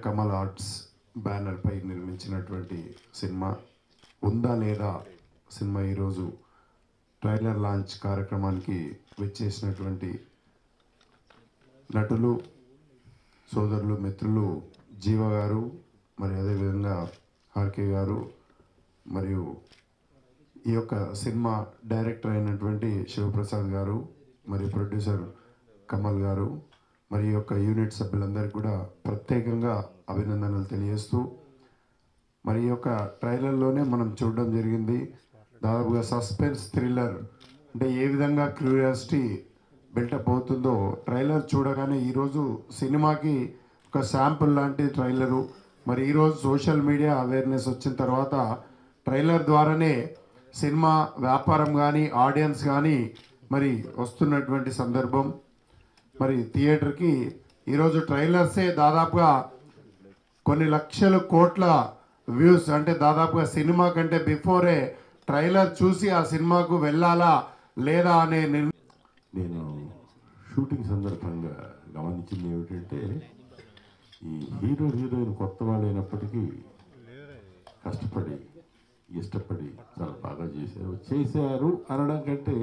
Kamal arts banner పై నిర్మించినటువంటి cinema ఉందా లేదా సినిమా ఈరోజు ట్రైలర్ లాంచ్ కార్యక్రమానికి వచ్చేసినటువంటి నటులు సోదరులు మిత్రులు జీవ గారు మరి అదేవిధంగా ఆర్కే గారు మరియు ఈ యొక్క సినిమా డైరెక్టర్ అయినటువంటి శివప్రసాద్ గారు మరియు ప్రొడ్యూసర్ కమల్ గారు మరి ఈ యొక్క యూనిట్ సభ్యులందరికీ కూడా ప్రత్యేకంగా అభినందనలు తెలియజేస్తూ మరి ఈ యొక్క ట్రైలర్లోనే మనం చూడడం జరిగింది దాదాపుగా సస్పెన్స్ థ్రిల్లర్ అంటే ఏ విధంగా క్యూరియాసిటీ బిల్టప్ అవుతుందో ట్రైలర్ చూడగానే ఈరోజు సినిమాకి ఒక శాంపుల్ లాంటి ట్రైలరు మరి ఈరోజు సోషల్ మీడియా అవేర్నెస్ వచ్చిన తర్వాత ట్రైలర్ ద్వారానే సినిమా వ్యాపారం కానీ ఆడియన్స్ కానీ మరి వస్తున్నటువంటి సందర్భం మరి థియేటర్కి ఈరోజు ట్రైలర్సే దాదాపుగా కొన్ని లక్షల కోట్ల వ్యూస్ అంటే దాదాపుగా సినిమా కంటే బిఫోరే ట్రైలర్ చూసి ఆ సినిమాకు వెళ్ళాలా లేదా అనే నిర్ణయం నేను షూటింగ్ సందర్భంగా గమనించింది ఏమిటంటే ఈ హీరో హీరోయిన్ కొత్త వాళ్ళు అయినప్పటికీ కష్టపడి ఇష్టపడి చాలా బాగా చేశారు చేశారు అనడం కంటే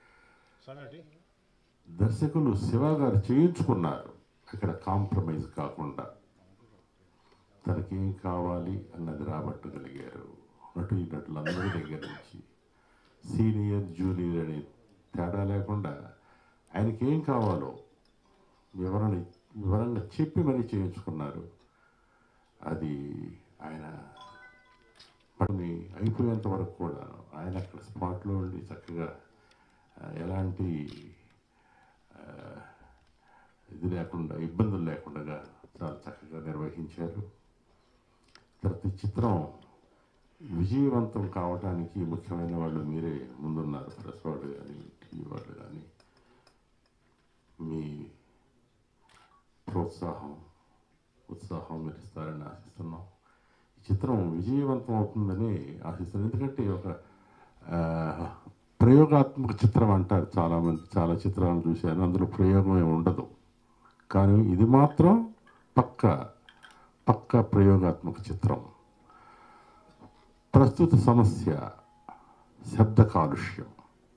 దర్శకులు శివ గారు చేయించుకున్నారు అక్కడ కాంప్రమైజ్ కాకుండా తనకేం కావాలి అన్నది రాబట్టగలిగారు నటు నటులందరి దగ్గర నుంచి సీనియర్ జూనియర్ అనే తేడా లేకుండా ఆయనకి ఏం కావాలో వివరణ వివరంగా చెప్పి మరీ చేయించుకున్నారు అది ఆయన పని అయిపోయేంత వరకు కూడా ఆయన అక్కడ స్పాట్లో ఉండి చక్కగా ఆ, ఎలాంటి ఆ, ఇది లేకుండా ఇబ్బందులు లేకుండా చాలా చక్కగా నిర్వహించారు తర్వాత ఈ చిత్రం విజయవంతం కావడానికి ముఖ్యమైన వాళ్ళు మీరే ముందున్నారు ప్రెస్ వాళ్ళు కానీ టీవీ వాళ్ళు కానీ మీ ప్రోత్సాహం ఉత్సాహం మీరు ఇస్తారని ఆశిస్తున్నాం ఈ చిత్రం విజయవంతం అవుతుందని ఆశిస్తున్నాం ఎందుకంటే ఒక ఆ, ప్రయోగాత్మక చిత్రం అంటారు చాలామంది చాలా చిత్రాలు చూశాను అందులో ప్రయోగం ఏమి ఉండదు కానీ ఇది మాత్రం పక్క పక్క ప్రయోగాత్మక చిత్రం ప్రస్తుత సమస్య శబ్ద కాలుష్యం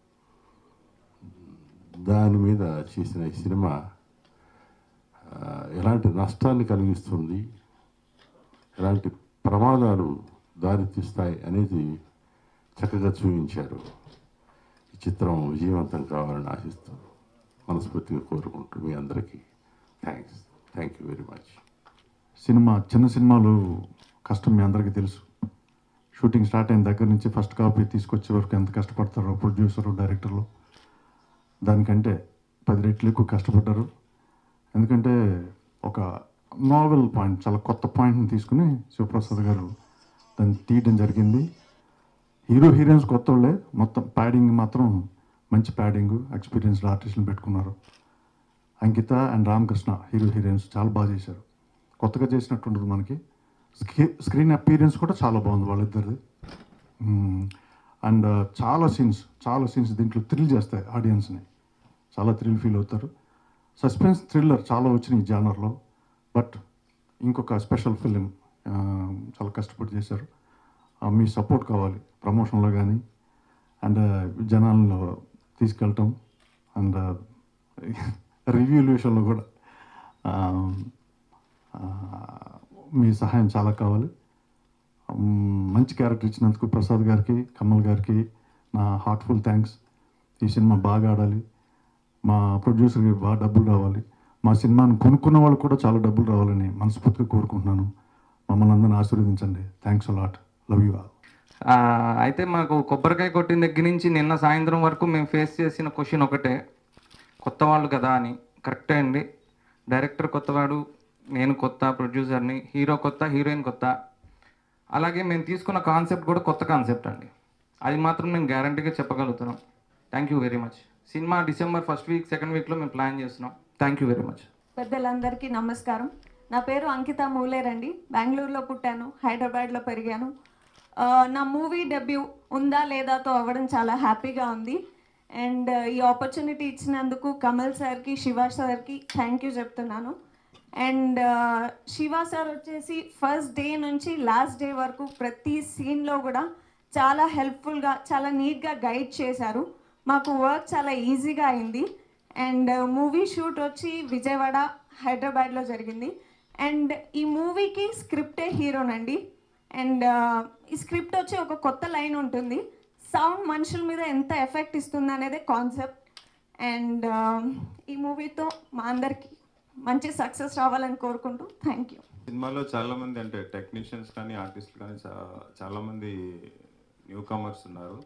దాని మీద చేసిన ఈ సినిమా ఆ, ఎలాంటి నష్టాన్ని కలిగిస్తుంది ఎలాంటి ప్రమాదాలు దారితీస్తాయి అనేది చక్కగా చూపించారు ఈ చిత్రం విజయవంతం కావాలని ఆశిస్తూ మనస్ఫూర్తిగా కోరుకుంటూ మీ అందరికీ thanks thank you very much cinema చిన్న సినిమాలు కష్టం మీ అందరికీ తెలుసు షూటింగ్ స్టార్ట్ అయిన దగ్గర నుంచి ఫస్ట్ కాపీ తీసుకొచ్చే వరకు ఎంత కష్టపడతారో ప్రొడ్యూసరు డైరెక్టర్లు దానికంటే పది రెట్లు ఎక్కువ కష్టపడ్డారు ఎందుకంటే ఒక నావెల్ పాయింట్ చాలా కొత్త పాయింట్ని తీసుకుని శివప్రసాద్ గారు దాన్ని తీయడం జరిగింది హీరో హీరోయిన్స్ కొత్త వాళ్ళే మొత్తం ప్యాడింగ్ మాత్రం మంచి ప్యాడింగ్ ఎక్స్పీరియన్స్డ్ ఆర్టిస్టులు పెట్టుకున్నారు Ankita and Ramakrishna hero heroines చాలా బాగా చేశారు కొత్తగా చేసినట్టు ఉండదు మనకి స్క్రీ- స్క్రీన్ అపీరియన్స్ కూడా చాలా బాగుంది వాళ్ళిద్దరిది అండ్ చాలా సీన్స్ చాలా సీన్స్ దీంట్లో థ్రిల్ చేస్తాయి ఆడియన్స్ని చాలా థ్రిల్ ఫీల్ అవుతారు సస్పెన్స్ థ్రిల్లర్ చాలా వచ్చినాయి ఈ జానర్లో బట్ ఇంకొక స్పెషల్ ఫిలిం చాలా కష్టపడి చేశారు ఆ, మీ సపోర్ట్ కావాలి ప్రమోషన్లో కానీ అండ్ జనాల్లో తీసుకెళ్ళటం అండ్ రివ్యూ విషయంలో కూడా ఆ, ఆ, మీ సహాయం చాలా కావాలి మ్, మంచి క్యారెక్టర్ ఇచ్చినందుకు ప్రసాద్ గారికి కమల్ గారికి నా హార్ట్ఫుల్ థ్యాంక్స్ ఈ సినిమా బాగా ఆడాలి మా ప్రొడ్యూసర్కి బాగా డబ్బులు రావాలి మా సినిమాను కొనుక్కున్న వాళ్ళు కూడా చాలా డబ్బులు రావాలని మనస్ఫూర్తిగా కోరుకుంటున్నాను మమ్మల్ని అందరిని ఆశీర్వదించండి thanks a lot love you all ఆ, అయితే మాకు కొబ్బరికాయ కొట్టిన దగ్గర నుంచి నిన్న సాయంత్రం వరకు మేము ఫేస్ చేసిన క్వశ్చన్ ఒకటే కొత్త వాళ్ళు కదా అని కరెక్టే అండి డైరెక్టర్ కొత్తవాడు నేను కొత్త ప్రొడ్యూసర్ని హీరో కొత్త హీరోయిన్ కొత్త అలాగే మేము తీసుకున్న కాన్సెప్ట్ కూడా కొత్త కాన్సెప్ట్ అండి అది మాత్రం మేము గ్యారంటీగా చెప్పగలుగుతున్నాం thank you very much cinema December first week second వీక్లో మేము ప్లాన్ చేస్తున్నాం థ్యాంక్ యూ వెరీ మచ్ పెద్దలందరికీ నమస్కారం నా పేరు అంకిత మూలేరండి బెంగళూరులో పుట్టాను హైదరాబాద్లో పెరిగాను ఆ, నా మూవీ డెబ్యూ ఉందా లేదాతో అవ్వడం చాలా హ్యాపీగా ఉంది అండ్ ఈ ఆపర్చునిటీ ఇచ్చినందుకు కమల్ సార్కి శివ సార్కి థ్యాంక్ యూ చెప్తున్నాను అండ్ శివ సార్ వచ్చేసి ఫస్ట్ డే నుంచి లాస్ట్ డే వరకు ప్రతి సీన్లో కూడా చాలా హెల్ప్ఫుల్గా చాలా నీట్గా గైడ్ చేశారు మాకు వర్క్ చాలా ఈజీగా అయింది అండ్ మూవీ షూట్ వచ్చి విజయవాడ హైదరాబాద్లో జరిగింది అండ్ ఈ మూవీకి స్క్రిప్టే హీరోనండి అండ్ ఈ స్క్రిప్ట్ వచ్చి ఒక కొత్త లైన్ ఉంటుంది సౌండ్ మనుషుల మీద ఎంత ఎఫెక్ట్ ఇస్తుంది అనేది కాన్సెప్ట్ అండ్ ఈ మూవీతో మా అందరికి మంచి సక్సెస్ రావాలని కోరుకుంటూ థ్యాంక్ యూ సినిమాలో చాలా మంది అంటే టెక్నీషియన్స్ కానీ ఆర్టిస్టులు కానీ చా- చాలా మంది న్యూ కమర్స్ ఉన్నారు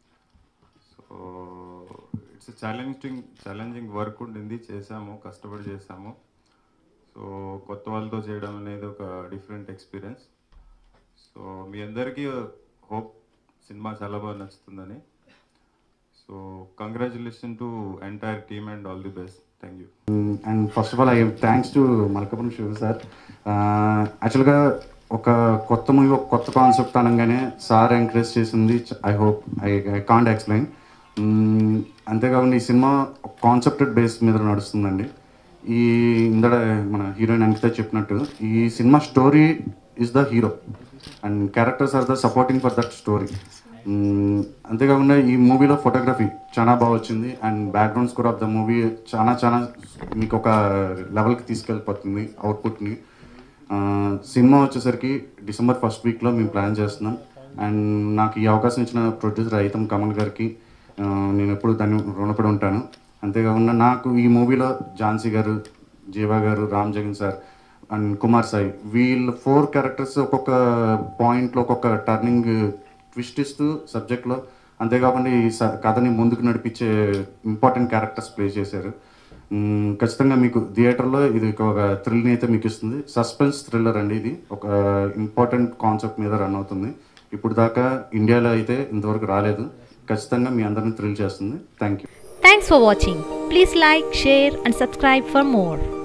so it's challenging challenging work ఉండింది చేసాము కష్టపడి చేసాము సో కొత్త వాళ్ళతో చేయడం అనేది ఒక డిఫరెంట్ ఎక్స్పీరియన్స్ సో మీ అందరికీ హోప్ సినిమా చాలా బాగా నచ్చుతుందని so congratulation to entire team and all the best thank you and first of all I thanks to Malakapuram Shiva sir యాక్చువల్గా ఒక కొత్త మూవీ ఒక కొత్త కాన్సెప్ట్ అనగానే సార్ ఎంకరేజ్ చేసింది I hope I I can't explain అంతేకాకుండా ఈ సినిమా కాన్సెప్టెడ్ బేస్ మీద నడుస్తుందండి ఈ ఇందడ మన హీరోయిన్ అంకిత చెప్పినట్టు ఈ cinema story is the hero and characters are the supporting for that story అంతేకాకుండా ఈ మూవీలో ఫోటోగ్రఫీ చాలా బాగా వచ్చింది and background score of the movie చాలా చాలా మీకు ఒక లెవెల్కి తీసుకెళ్ళిపోతుంది అవుట్పుట్ని సినిమా వచ్చేసరికి డిసెంబర్ ఫస్ట్ వీక్లో మేము ప్లాన్ చేస్తున్నాం అండ్ నాకు ఈ అవకాశం ఇచ్చిన ప్రొడ్యూసర్ అయితం కమల్ గారికి ఆ, నేను ఎప్పుడు దాన్ని రుణపడి ఉంటాను అంతేకాకుండా నాకు ఈ మూవీలో ఝాన్సీ గారు జీవా గారు రామ్ జగన్ సార్ అండ్ కుమార్ సాయి వీళ్ళ ఫోర్ క్యారెక్టర్స్ ఒక్కొక్క పాయింట్లో ఒక్కొక్క టర్నింగ్ ట్విస్ట్ ఇస్తూ సబ్జెక్ట్లో అంతేకాకుండా ఈ స- కథని ముందుకు నడిపించే ఇంపార్టెంట్ క్యారెక్టర్స్ ప్లే చేశారు మ్మ్, ఖచ్చితంగా మీకు థియేటర్లో ఇది ఒక థ్రిల్ని అయితే మీకు ఇస్తుంది సస్పెన్స్ థ్రిల్లర్ అండి ఇది ఒక ఇంపార్టెంట్ కాన్సెప్ట్ మీద రన్ అవుతుంది ఇప్పుడు దాకా ఇండియాలో అయితే ఇంతవరకు రాలేదు ఖచ్చితంగా మీ అందరిని థ్రిల్ చేస్తుంది thank you Thanks for watching. Please like, share, and subscribe for more.